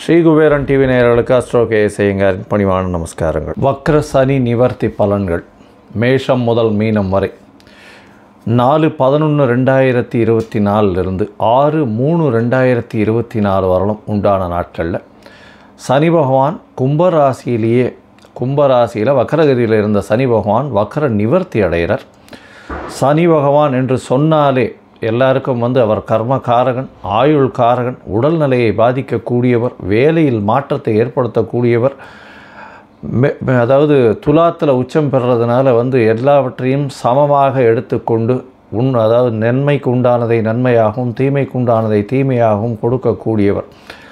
Sri Kuberan TV நேயர்களுக்கு astro KS ஐயங்காரின் பணிவான நமஸ்காரங்கள் வக்ர சனி நிவர்த்தி பலன்கள் மேஷம் முதல் மீனம் வரை நாலு பதினொன்று ரெண்டாயிரத்தி இருபத்தி நாலுலேருந்து ஆறு மூணு ரெண்டாயிரத்தி இருபத்தி நாலு வரலும் உண்டான நாட்களில் சனி பகவான் கும்பராசியிலேயே கும்பராசியில் வக்கரகதியில் இருந்த சனி பகவான் வக்கர நிவர்த்தி அடைகிறார் சனி பகவான் என்று சொன்னாலே எல்லாருக்கும் வந்து அவர் கர்மகாரகன் ஆயுள் காரகன் உடல்நிலையை பாதிக்கக்கூடியவர் வேலையில் மாற்றத்தை ஏற்படுத்தக்கூடியவர் மெ- மெ- அதாவது துலாத்தில் உச்சம் பெறுறதுனால வந்து எல்லாவற்றையும் சமமாக எடுத்துக்கொண்டு உன் அதாவது நன்மைக்கு உண்டானதை நன்மையாகவும் தீமைக்கு உண்டானதை தீமையாகவும் கொடுக்கக்கூடியவர்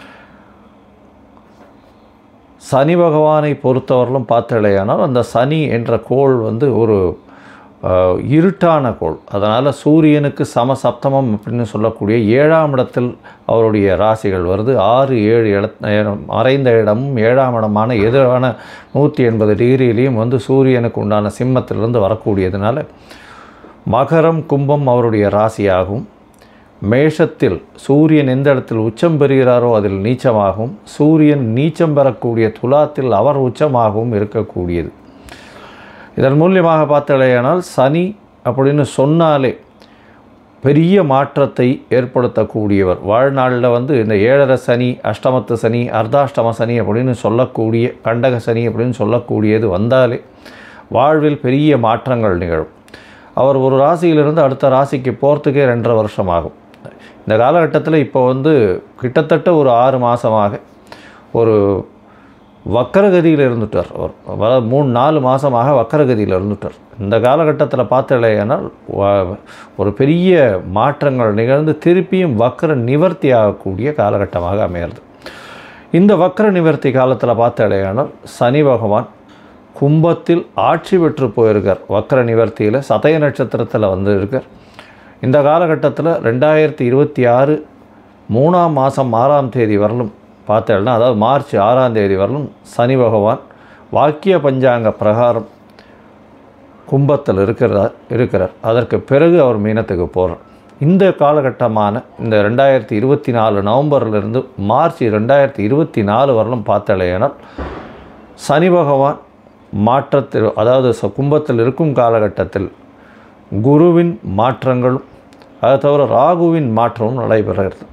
சனி பகவானை பொறுத்தவரையிலும் பார்த்தலையானால் அந்த சனி என்ற கோள் வந்து ஒரு அஹ், இருட்டான கோள் அதனால் சூரியனுக்கு சமசப்தமம் அப்படின்னு சொல்லக்கூடிய ஏழாம் இடத்தில் அவருடைய ராசிகள் வருது ஆறு ஏழு இட மறைந்த இடமும் ஏழாம் இடமான எதிரான நூற்றி எண்பது டிகிரியிலையும் வந்து சூரியனுக்கு உண்டான சிம்மத்திலிருந்து வரக்கூடியதுனால மகரம் கும்பம் அவருடைய ராசியாகும் மேஷத்தில் சூரியன் எந்த இடத்தில் உச்சம் பெறுகிறாரோ அதில் நீச்சமாகவும் சூரியன் நீச்சம் பெறக்கூடிய துலாத்தில் அவர் உச்சமாகவும் இருக்கக்கூடியது இதன் மூலியமாக பார்த்தலையானால் சனி அப்படின்னு சொன்னாலே பெரிய மாற்றத்தை ஏற்படுத்தக்கூடியவர் வாழ்நாளில் வந்து இந்த ஏழரை சனி அஷ்டமத்து சனி அர்த்தாஷ்டம சனி அப்படின்னு சொல்லக்கூடிய கண்டக சனி அப்படின்னு சொல்லக்கூடியது வந்தாலே வாழ்வில் பெரிய மாற்றங்கள் நிகழும் அவர் ஒரு ராசியிலிருந்து அடுத்த ராசிக்கு போகிறதுக்கே ரெண்டரை வருஷம் ஆகும் இந்த காலகட்டத்தில் இப்போ வந்து கிட்டத்தட்ட ஒரு ஆறு மாதமாக ஒரு வக்கரகதியில் இருந்துட்டார் அவர் வர மூணு நாலு மாதமாக வக்கரகதியில் இருந்துட்டார் இந்த காலகட்டத்தில் பார்த்தலையானால் வ- ஒரு பெரிய மாற்றங்கள் நிகழ்ந்து திருப்பியும் வக்கர நிவர்த்தி ஆகக்கூடிய காலகட்டமாக அமையிறது இந்த வக்கர நிவர்த்தி காலத்தில் பார்த்தலையானால் சனி பகவான் கும்பத்தில் ஆட்சி பெற்று போயிருக்கார் வக்கர நிவர்த்தியில் சதய நட்சத்திரத்தில் வந்து இருக்கார் இந்த காலகட்டத்தில் ரெண்டாயிரத்தி இருபத்தி ஆறு மூணாம் மாதம் ஆறாம் தேதி வரலும் பார்த்தேன்னா அதாவது மார்ச் ஆறாம் தேதி வரலும் சனி பகவான் வாக்கிய பஞ்சாங்க பிரகாரம் கும்பத்தில் இருக்கிறார் இருக்கிறார் அதற்கு பிறகு அவர் மீனத்துக்கு போகிறார் இந்த காலகட்டமான இந்த ரெண்டாயிரத்தி இருபத்தி நாலு நவம்பர்லேருந்து மார்ச் ரெண்டாயிரத்தி இருபத்தி நாலு வரலும் பார்த்தலையானால் சனி பகவான் மாற்றத்தில் அதாவது ச- கும்பத்தில் இருக்கும் காலகட்டத்தில் குருவின் மாற்றங்களும் அதை தவிர ராகுவின் மாற்றமும் நடைபெறுகிறது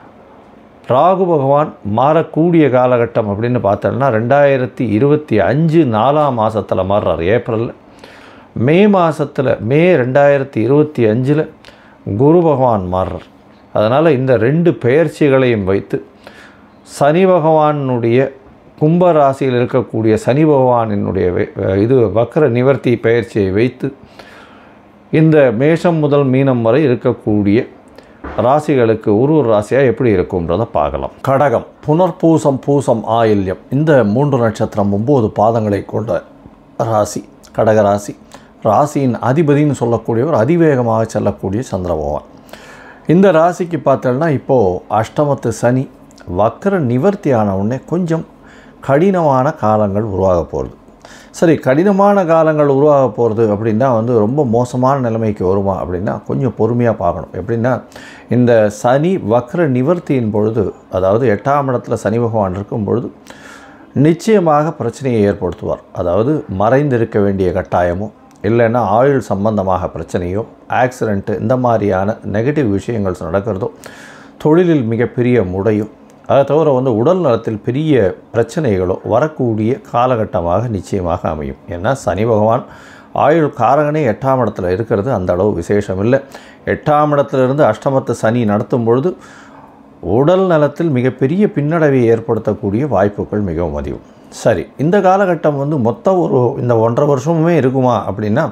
ராகு பகவான் மாறக்கூடிய காலகட்டம் அப்படின்னு பார்த்தோம்னா ரெண்டாயிரத்தி இருபத்தி அஞ்சு நாலாம் மாதத்தில் மாறுறார் ஏப்ரலில் மே மாதத்தில் மே ரெண்டாயிரத்தி இருபத்தி அஞ்சில் குரு பகவான் மாறுறார் அதனால் இந்த ரெண்டு பெயர்ச்சிகளையும் வைத்து சனி பகவானுடைய கும்ப ராசியில் இருக்கக்கூடிய சனி பகவானினுடைய வே- இது வக்கர நிவர்த்தி பெயர்ச்சியை வைத்து இந்த மேஷம் முதல் மீனம் வரை இருக்கக்கூடிய ராசிகளுக்கு ஒரு ஒரு ராசியாக எப்படி இருக்கும்ன்றதை பார்க்கலாம் கடகம் புனர்பூசம் பூசம் ஆயில்யம் இந்த மூன்று நட்சத்திரம் ஒம்பது பாதங்களை கொண்ட ராசி கடக ராசி ராசியின் அதிபதின்னு சொல்லக்கூடியவர் அதிவேகமாக செல்லக்கூடிய சந்திர பகவான் இந்த ராசிக்கு பார்த்தோம்னா இப்போது அஷ்டமத்து சனி வக்கர நிவர்த்தி ஆன உடனே கொஞ்சம் கடினமான காலங்கள் உருவாக போகிறது சரி கடினமான காலங்கள் உருவாக போகிறது அப்படின்னா வந்து ரொம்ப மோசமான நிலைமைக்கு வருமா அப்படின்னா கொஞ்சம் பொறுமையாக பார்க்கணும் எப்படின்னா இந்த சனி வக்ர நிவர்த்தியின் பொழுது அதாவது எட்டாம் இடத்துல சனி பகவான் இருக்கும் பொழுது நிச்சயமாக பிரச்சனையை ஏற்படுத்துவார் அதாவது மறைந்திருக்க வேண்டிய கட்டாயமோ இல்லைன்னா ஆயுள் சம்பந்தமாக பிரச்சனையோ ஆக்சிடெண்ட்டு இந்த மாதிரியான நெகட்டிவ் விஷயங்கள் நடக்கிறதோ தொழிலில் மிகப்பெரிய முடையும் அதை தவிர வந்து உடல் நலத்தில் பெரிய பிரச்சனைகளோ வரக்கூடிய காலகட்டமாக நிச்சயமாக அமையும் ஏன்னா சனி பகவான் ஆயுள் காரகனே எட்டாம் இடத்துல இருக்கிறது அந்த அளவு விசேஷம் இல்லை எட்டாம் இடத்திலிருந்து அஷ்டமத்து சனி நடத்தும் பொழுது உடல் நலத்தில் மிகப்பெரிய பின்னடைவை ஏற்படுத்தக்கூடிய வாய்ப்புகள் மிகவும் அதிகம் சரி இந்த காலகட்டம் வந்து மொத்தம் ஒரு இந்த ஒன்றரை வருஷமுமே இருக்குமா அப்படின்னா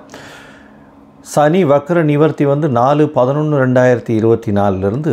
சனி வக்ர நிவர்த்தி வந்து நாலு பதினொன்று ரெண்டாயிரத்தி இருபத்தி நாலுலேருந்து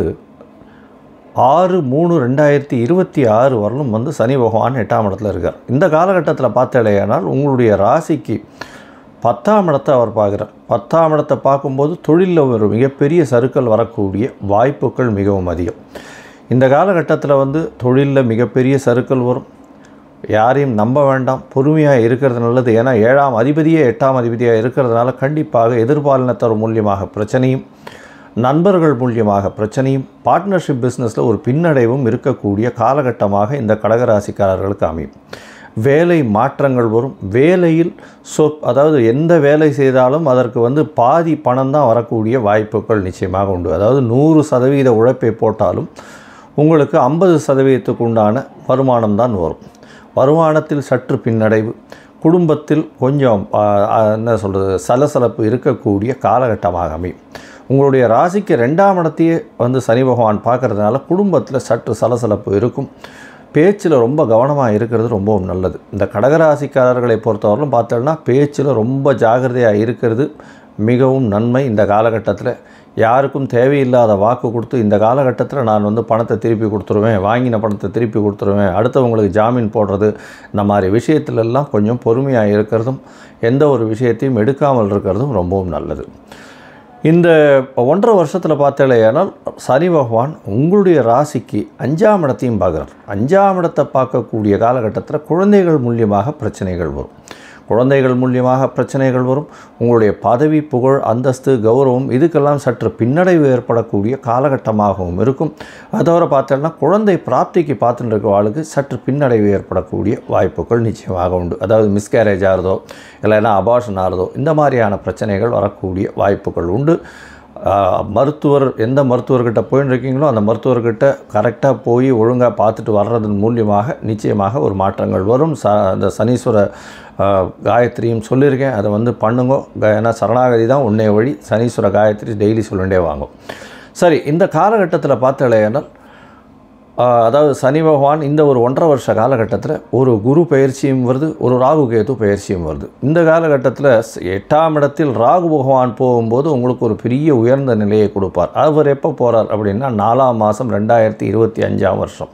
ஆறு மூணு ரெண்டாயிரத்தி இருபத்தி ஆறு வரலும் வந்து சனி பகவான் எட்டாம் இடத்துல இருக்கார் இந்த காலகட்டத்தில் பார்த்தலையானால் உங்களுடைய ராசிக்கு பத்தாம் இடத்தை அவர் பார்க்குறார் பத்தாம் இடத்தை பார்க்கும்போது தொழிலில் ஒரு மிகப்பெரிய சறுக்கல் வரக்கூடிய வாய்ப்புகள் மிகவும் அதிகம் இந்த காலகட்டத்தில் வந்து தொழிலில் மிகப்பெரிய சறுக்கல் வரும் யாரையும் நம்ப வேண்டாம் பொறுமையாக இருக்கிறது நல்லது ஏன்னா ஏழாம் அதிபதியே எட்டாம் அதிபதியாக இருக்கிறதுனால கண்டிப்பாக எதிர்பாலினத்தர் மூலியமாக பிரச்சனையும் நண்பர்கள் மூலியமாக பிரச்சனையும் பார்ட்னர்ஷிப் பிஸ்னஸில் ஒரு பின்னடைவும் இருக்கக்கூடிய காலகட்டமாக இந்த கடகராசிக்காரர்களுக்கு அமையும் வேலை மாற்றங்கள் வரும் வேலையில் சொ அதாவது எந்த வேலை செய்தாலும் அதற்கு வந்து பாதி பணம் தான் வரக்கூடிய வாய்ப்புகள் நிச்சயமாக உண்டு அதாவது நூறு சதவீத உழைப்பை போட்டாலும் உங்களுக்கு ஐம்பது சதவீதத்துக்கு உண்டான வருமானம் தான் வரும் வருமானத்தில் சற்று பின்னடைவு குடும்பத்தில் கொஞ்சம் ஆ, ஆ, என்ன சொல்கிறது சலசலப்பு இருக்கக்கூடிய காலகட்டமாக அமையும் உங்களுடைய ராசிக்கு ரெண்டாம் இடத்தையே வந்து சனி பகவான் பார்க்கறதுனால குடும்பத்தில் சற்று சலசலப்பு இருக்கும் பேச்சில் ரொம்ப கவனமாக இருக்கிறது ரொம்பவும் நல்லது இந்த கடகராசிக்காரர்களை பொறுத்தவரையிலும் பார்த்தோம்னா பேச்சில் ரொம்ப ஜாகிரதையாக இருக்கிறது மிகவும் நன்மை இந்த காலகட்டத்தில் யாருக்கும் தேவையில்லாத வாக்கு கொடுத்து இந்த காலகட்டத்தில் நான் வந்து பணத்தை திருப்பி கொடுத்துருவேன் வாங்கின பணத்தை திருப்பி கொடுத்துருவேன் அடுத்தவங்களுக்கு ஜாமீன் போடுறது இந்த மாதிரி விஷயத்துலெல்லாம் கொஞ்சம் பொறுமையாக இருக்கிறதும் எந்த ஒரு விஷயத்தையும் எடுக்காமல் இருக்கிறதும் ரொம்பவும் நல்லது இந்த ஒன்றரை வருஷத்தில் பார்த்தேனால் சனி பகவான் உங்களுடைய ராசிக்கு அஞ்சாம் இடத்தையும் பார்க்குறார் அஞ்சாம் இடத்தை பார்க்கக்கூடிய காலகட்டத்தில் குழந்தைகள் மூலியமாக பிரச்சனைகள் வரும் குழந்தைகள் மூலியமாக பிரச்சனைகள் வரும் உங்களுடைய பதவி புகழ் அந்தஸ்து கௌரவம் இதுக்கெல்லாம் சற்று பின்னடைவு ஏற்படக்கூடிய காலகட்டமாகவும் இருக்கும் அது தவிர பார்த்தோம்னா குழந்தை பிராப்திக்கு பார்த்துட்டு இருக்க ஆளுக்கு சற்று பின்னடைவு ஏற்படக்கூடிய வாய்ப்புகள் நிச்சயமாக உண்டு அதாவது மிஸ்கேரேஜ் ஆகிறதோ இல்லைன்னா அபார்ஷன் ஆகிறதோ இந்த மாதிரியான பிரச்சனைகள் வரக்கூடிய வாய்ப்புகள் உண்டு ஆஹ், மருத்துவர் எந்த மருத்துவர்கிட்ட போயின்னு இருக்கீங்களோ அந்த மருத்துவர்கிட்ட கரெக்டாக போய் ஒழுங்காக பார்த்துட்டு வர்றதன் மூலியமாக நிச்சயமாக ஒரு மாற்றங்கள் வரும் ச அந்த சனீஸ்வர ஆஹ், காயத்ரியும் சொல்லியிருக்கேன் அதை வந்து பண்ணுங்க க- ஏன்னா சரணாகதி தான் உன்னை வழி சனீஸ்வர காயத்ரி டெய்லி சொல்லிகிட்டே வாங்கும் சரி இந்த காலகட்டத்தில் பார்த்தாலேனால் ஆஹ், அதாவது சனி பகவான் இந்த ஒரு ஒன்றரை வருஷ காலகட்டத்தில் ஒரு குரு பயிற்சியும் வருது ஒரு ராகு கேது பயிற்சியும் வருது இந்த காலகட்டத்தில் ஸ்- எட்டாம் இடத்தில் ராகு பகவான் போகும்போது உங்களுக்கு ஒரு பெரிய உயர்ந்த நிலையை கொடுப்பார் அவர் எப்போ போகிறார் அப்படின்னா நாலாம் மாதம் ரெண்டாயிரத்தி இருபத்தி அஞ்சாம் வருஷம்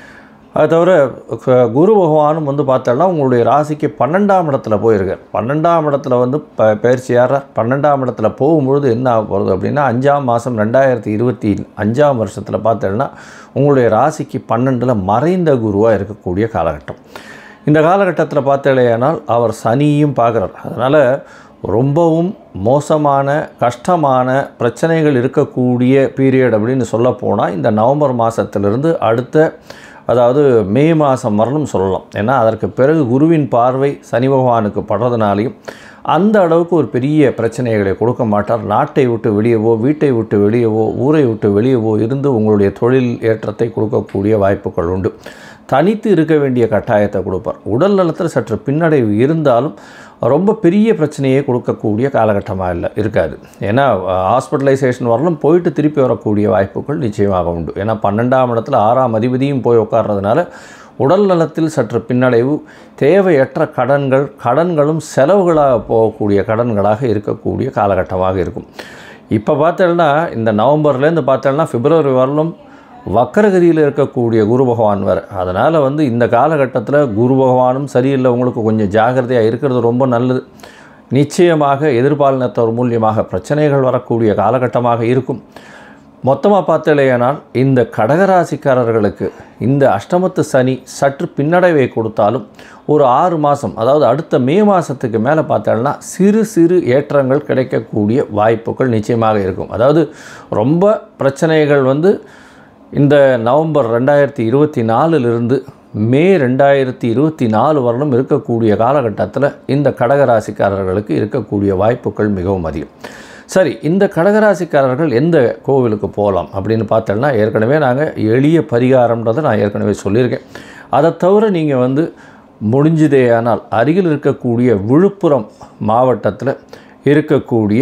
அது தவிர க- குரு பகவானும் வந்து பார்த்தோம்னா உங்களுடைய ராசிக்கு பன்னெண்டாம் இடத்துல போயிருக்கார் பன்னெண்டாம் இடத்துல வந்து ப பயிற்சி ஏறார் பன்னெண்டாம் இடத்துல போகும்பொழுது என்ன ஆக போகிறது அப்படின்னா அஞ்சாம் மாதம் ரெண்டாயிரத்தி இருபத்தி அஞ்சாம் வருஷத்தில் பார்த்தோம்னா உங்களுடைய ராசிக்கு பன்னெண்டில் மறைந்த குருவாக இருக்கக்கூடிய காலகட்டம் இந்த காலகட்டத்தில் பார்த்தேனால் அவர் சனியும் பார்க்குறார் அதனால் ரொம்பவும் மோசமான கஷ்டமான பிரச்சனைகள் இருக்கக்கூடிய பீரியட் அப்படின்னு சொல்ல போனால் இந்த நவம்பர் மாதத்திலிருந்து அடுத்த அதாவது மே மாதம் வரலும் சொல்லலாம் ஏன்னா அதற்கு பிறகு குருவின் பார்வை சனி பகவானுக்கு படுறதுனாலையும் அந்த அளவுக்கு ஒரு பெரிய பிரச்சனைகளை கொடுக்க மாட்டார் நாட்டை விட்டு வெளியவோ வீட்டை விட்டு வெளியவோ ஊரை விட்டு வெளியவோ இருந்து உங்களுடைய தொழில் ஏற்றத்தை கொடுக்கக்கூடிய வாய்ப்புகள் உண்டு தனித்து இருக்க வேண்டிய கட்டாயத்தை கொடுப்பார் உடல் நலத்தில் சற்று பின்னடைவு இருந்தாலும் ரொம்ப பெரிய பிரச்சனையை கொடுக்கக்கூடிய காலகட்டமாக இல்லை இருக்காது ஏன்னா ஹாஸ்பிட்டலைசேஷன் வரலும் போயிட்டு திருப்பி வரக்கூடிய வாய்ப்புகள் நிச்சயமாக உண்டு ஏன்னா பன்னெண்டாம் இடத்துல ஆறாம் அதிபதியும் போய் உட்கார்றதுனால உடல் நலத்தில் சற்று பின்னடைவு தேவையற்ற கடன்கள் கடன்களும் செலவுகளாக போகக்கூடிய கடன்களாக இருக்கக்கூடிய காலகட்டமாக இருக்கும் இப்போ பார்த்தோம்னா இந்த நவம்பர்லேருந்து பார்த்தோம்னா பிப்ரவரி வரலும் வக்கரகதியில் இருக்கக்கூடிய குரு பகவான் வேறு அதனால் வந்து இந்த காலகட்டத்தில் குரு பகவானும் சரியில்லை உங்களுக்கு கொஞ்சம் ஜாகிரதையாக இருக்கிறது ரொம்ப நல்லது நிச்சயமாக எதிர்பாலினத்தவர் மூலியமாக பிரச்சனைகள் வரக்கூடிய காலகட்டமாக இருக்கும் மொத்தமாக பார்த்தலையானால் இந்த கடகராசிக்காரர்களுக்கு இந்த அஷ்டமத்து சனி சற்று பின்னடைவை கொடுத்தாலும் ஒரு ஆறு மாதம் அதாவது அடுத்த மே மாதத்துக்கு மேலே பார்த்தோம்னா சிறு சிறு ஏற்றங்கள் கிடைக்கக்கூடிய வாய்ப்புகள் நிச்சயமாக இருக்கும் அதாவது ரொம்ப பிரச்சனைகள் வந்து இந்த நவம்பர் ரெண்டாயிரத்தி இருபத்தி நாலுலேருந்து மே ரெண்டாயிரத்தி இருபத்தி நாலு வரலும் இருக்கக்கூடிய காலகட்டத்தில் இந்த கடகராசிக்காரர்களுக்கு இருக்கக்கூடிய வாய்ப்புகள் மிகவும் அதிகம் சரி இந்த கடகராசிக்காரர்கள் எந்த கோவிலுக்கு போகலாம் அப்படின்னு பார்த்தோம்னா ஏற்கனவே நாங்கள் எளிய பரிகாரம்ன்றதை நான் ஏற்கனவே சொல்லியிருக்கேன் அதை தவிர நீங்கள் வந்து முடிஞ்சதேயானால் அருகில் இருக்கக்கூடிய விழுப்புரம் மாவட்டத்தில் இருக்கக்கூடிய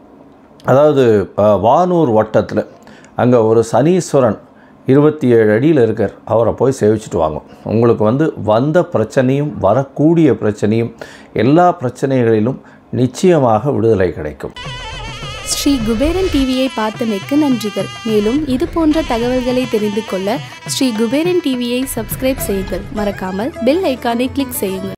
அதாவது அஹ், வானூர் வட்டத்தில் அங்கே ஒரு சனீஸ்வரன் இருபத்தி ஏழு அடியில் இருக்கார் அவரை போய் சேவிச்சுட்டு வாங்க உங்களுக்கு வந்து வந்த பிரச்சனையும் வரக்கூடிய பிரச்சனையும் எல்லா பிரச்சனைகளிலும் நிச்சயமாக விடுதலை கிடைக்கும் ஸ்ரீ குபேரன் டிவியை பார்த்தமைக்கு நன்றிகள் மேலும் இது போன்ற தகவல்களை தெரிந்து கொள்ள ஸ்ரீ குபேரன் டிவியை சப்ஸ்கிரைப் செய்யுங்கள் மறக்காமல் பெல் ஐக்கானை கிளிக் செய்யுங்கள்